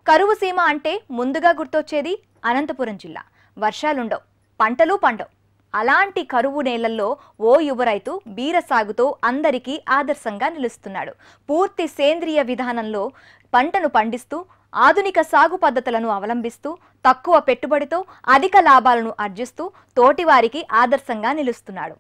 కరువు సీమ అంటే ముందుగా గుర్తొచ్చేది అనంతపురం జిల్లా వర్షాలుండవు పంటలు పండవు అలాంటి కరువు నేలల్లో ఓ యువ రైతు బీర సాగుతో అందరికీ ఆదర్శంగా నిలుస్తున్నాడు పూర్తి సేంద్రియ విధానంలో పంటను పండిస్తూ ఆధునిక సాగు పద్ధతులను అవలంబిస్తూ తక్కువ పెట్టుబడితో అధిక లాభాలను ఆర్జిస్తూ తోటివారికి ఆదర్శంగా నిలుస్తున్నాడు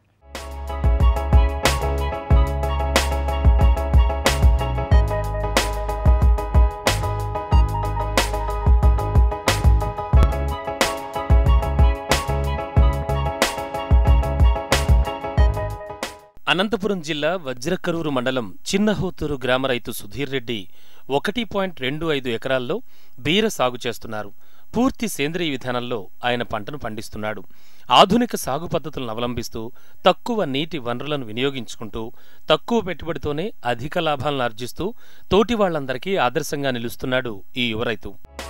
అనంతపురం జిల్లా వజ్రకరూరు మండలం చిన్నహోతూరు గ్రామ రైతు సుధీర్ రెడ్డి ఒకటి పాయింట్ రెండు ఐదు ఎకరాల్లో బీర సాగు చేస్తున్నారు పూర్తి సేంద్రియ విధానంలో ఆయన పంటను పండిస్తున్నాడు ఆధునిక సాగు పద్ధతులను అవలంబిస్తూ తక్కువ నీటి వనరులను వినియోగించుకుంటూ తక్కువ పెట్టుబడితోనే అధిక లాభాలను ఆర్జిస్తూ తోటి వాళ్లందరికీ ఆదర్శంగా నిలుస్తున్నాడు ఈ యువ రైతు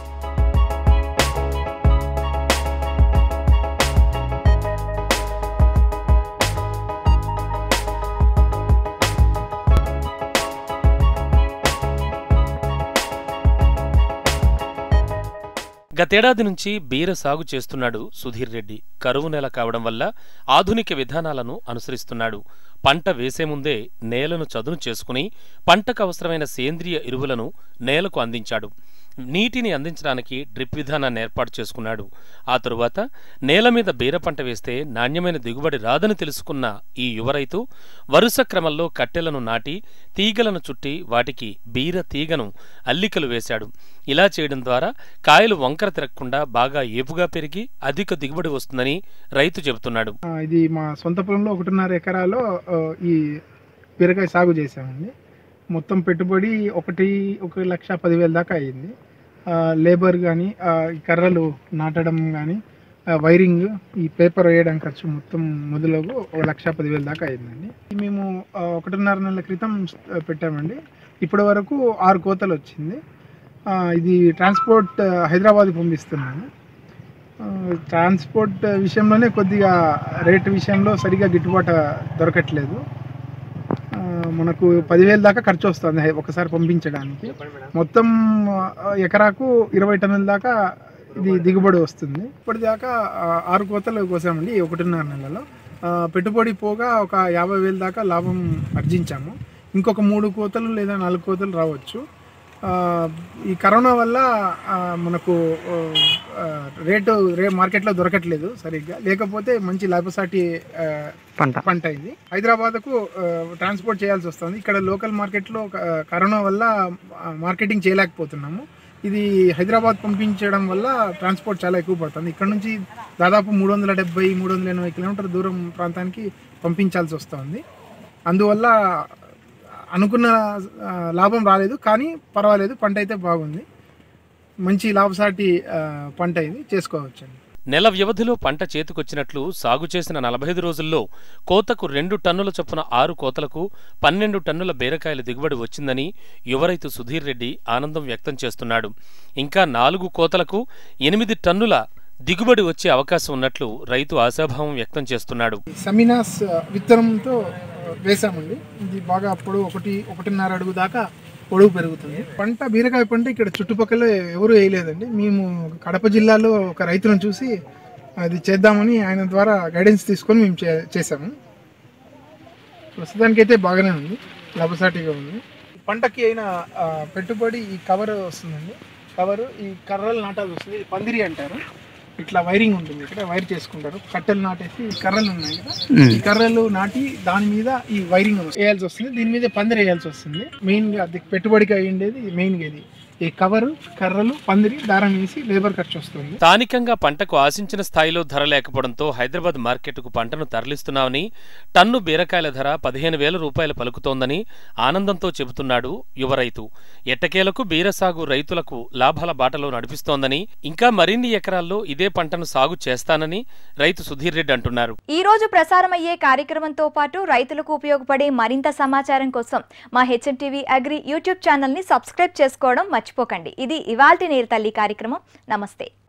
గతేడాది నుంచి బీర సాగు చేస్తున్నాడు సుధీర్ రెడ్డి కరువు నేల కావడం వల్ల ఆధునిక విధానాలను అనుసరిస్తున్నాడు పంట వేసే ముందే నేలను చదును చేసుకుని పంటకు అవసరమైన సేంద్రియ ఎరువులను నేలకు అందించాడు నీటిని అందించడానికి డ్రిప్ విధానాన్ని ఏర్పాటు చేసుకున్నాడు ఆ తరువాత నేల మీద బీర పంట వేస్తే నాణ్యమైన దిగుబడి రాదని తెలుసుకున్న ఈ యువ రైతు వరుస క్రమంలో కట్టెలను నాటి తీగలను చుట్టి వాటికి బీర తీగను అల్లికలు వేశాడు ఇలా చేయడం ద్వారా కాయలు వంకర తిరగకుండా బాగా ఏపుగా పెరిగి అధిక దిగుబడి వస్తుందని రైతు చెబుతున్నాడు ఆ, ఇది మా సొంత పొలంలో ఒకటిన్నర ఎకరాలో ఆ, ఈ బీరకాయ సాగు చేసామండి మొత్తం పెట్టుబడి ఒకటి ఒక లక్ష పదివేల దాకా అయ్యింది ఆ, లేబర్ కానీ ఈ కర్రలు నాటడం కానీ వైరింగ్ ఈ పేపర్ వేయడం ఖర్చు మొత్తం మొదలగు ఒక లక్ష పదివేల దాకా అయిందండి మేము ఆ, ఒకటిన్నర నెలల క్రితం ఆ, పెట్టామండి ఇప్పటి వరకు ఆరు కోతలు వచ్చింది ఆ, ఇది ట్రాన్స్పోర్ట్ ఆ, హైదరాబాద్ పంపిస్తున్నాను ఆ, ట్రాన్స్పోర్ట్ విషయంలోనే కొద్దిగా రేట్ విషయంలో సరిగా గిట్టుబాటు దొరకట్లేదు ఆ, మనకు పదివేల దాకా ఖర్చు వస్తుంది హై- ఒకసారి పంపించడానికి మొత్తం ఆ, ఎకరాకు ఇరవై టన్నుల దాకా ఇది దిగుబడి వస్తుంది ఇప్పటిదాకా ఆ, ఆరు కోతలు కోసామండి ఈ ఒకటిన్నర నెలలో ఆ, పెట్టుబడి పోగా ఒక యాభై వేల దాకా లాభం ఆర్జించాము ఇంకొక మూడు కోతలు లేదా నాలుగు కోతలు రావచ్చు ఆ, ఈ కరోనా వల్ల ఆ, మనకు ఆ, రేటు రే మార్కెట్లో దొరకట్లేదు సరిగ్గా లేకపోతే మంచి లాభసాటి ఆ, పంట పంట ఇది హైదరాబాద్కు ఆ, ట్రాన్స్పోర్ట్ చేయాల్సి వస్తుంది ఇక్కడ లోకల్ మార్కెట్లో ఆ, కరోనా వల్ల ఆ, మార్కెటింగ్ చేయలేకపోతున్నాము ఇది హైదరాబాద్ పంపించడం వల్ల ట్రాన్స్పోర్ట్ చాలా ఎక్కువ పడుతుంది ఇక్కడ నుంచి దాదాపు మూడు వందల డెబ్బై మూడు వందల ఎనభై కిలోమీటర్ దూరం ప్రాంతానికి పంపించాల్సి వస్తుంది అందువల్ల అనుకున్న ఆ, లాభం రాలేదు కానీ పర్వాలేదు పంట అయితే బాగుంది మంచి లాభసాటి ఆ, పంట ఇది చేసుకోవచ్చండి నెల వ్యవధిలో పంట చేతికొచ్చినట్లు సాగు చేసిన నలభై ఐదు రోజుల్లో కోతకు రెండు టన్నుల చొప్పున ఆరు కోతలకు పన్నెండు టన్నుల బీరకాయల దిగుబడి వచ్చిందని యువ రైతు సుధీర్ రెడ్డి ఆనందం వ్యక్తం చేస్తున్నాడు ఇంకా నాలుగు కోతలకు ఎనిమిది టన్నుల దిగుబడి వచ్చే అవకాశం ఉన్నట్లు రైతు ఆశాభావం వ్యక్తం చేస్తున్నాడు సమినాస్ విత్తనంతో వేసామండి ఇది బాగా అప్పుడు ఒకటి ఒకటిన్నర అడుగు దాకా పొడవు పెరుగుతుంది పంట బీరకాయ పంట ఇక్కడ చుట్టుపక్కల ఎవరు వేయలేదండి మేము కడప జిల్లాలో ఒక రైతును చూసి అది చేద్దామని ఆయన ద్వారా గైడెన్స్ తీసుకొని మేము చే చేసాము ప్రస్తుతానికి అయితే బాగానే ఉంది లాభసాటిగా ఉంది పంటకి అయిన ఆ, పెట్టుబడి ఈ కవర్ వస్తుందండి కవర్ ఈ కర్రలు నాటాల్సి వస్తుంది ఇది పందిరి అంటారు ఇట్లా వైరింగ్ ఉంటుంది ఇక్కడ వైర్ చేసుకుంటారు కట్టెలు నాటేసి ఈ కర్రలు ఉన్నాయి కదా ఈ కర్రలు నాటి దాని మీద ఈ వైరింగ్ వేయాల్సి వస్తుంది దీని మీద పందిరి వేయాల్సి వస్తుంది మెయిన్ గా అది పెట్టుబడికి అయ్యిండేది మెయిన్ గా ఇది ఈ కవరు కర్రలు పందిరి దారం వేసి లేబర్ ఖర్చు వస్తుంది స్థానికంగా పంటకు ఆశించిన స్థాయిలో ధర లేకపోవడంతో హైదరాబాద్ మార్కెట్కు పంటను తరలిస్తున్నామని టన్ను బీరకాయల ధర పదిహేను వేల రూపాయలు పలుకుతోందని ఆనందంతో చెబుతున్నాడు యువ రైతు ఎట్టకేలకు బీర సాగు రైతులకు లాభాల బాటలో నడిపిస్తోందని ఇంకా మరిన్ని ఎకరాల్లో ఇదే పంటను సాగు చేస్తానని రైతు సుధీర్ రెడ్డి అంటున్నారు ఈ రోజు ప్రసారమయ్యే కార్యక్రమంతో పాటు రైతులకు ఉపయోగపడే మరింత సమాచారం కోసం మా హెచ్ఎం టీవీ అగ్రి యూట్యూబ్ ఛానల్ని సబ్స్క్రైబ్ చేసుకోవడం మర్చిపోకండి ఇది ఇవాల్టి నేరు తల్లి కార్యక్రమం నమస్తే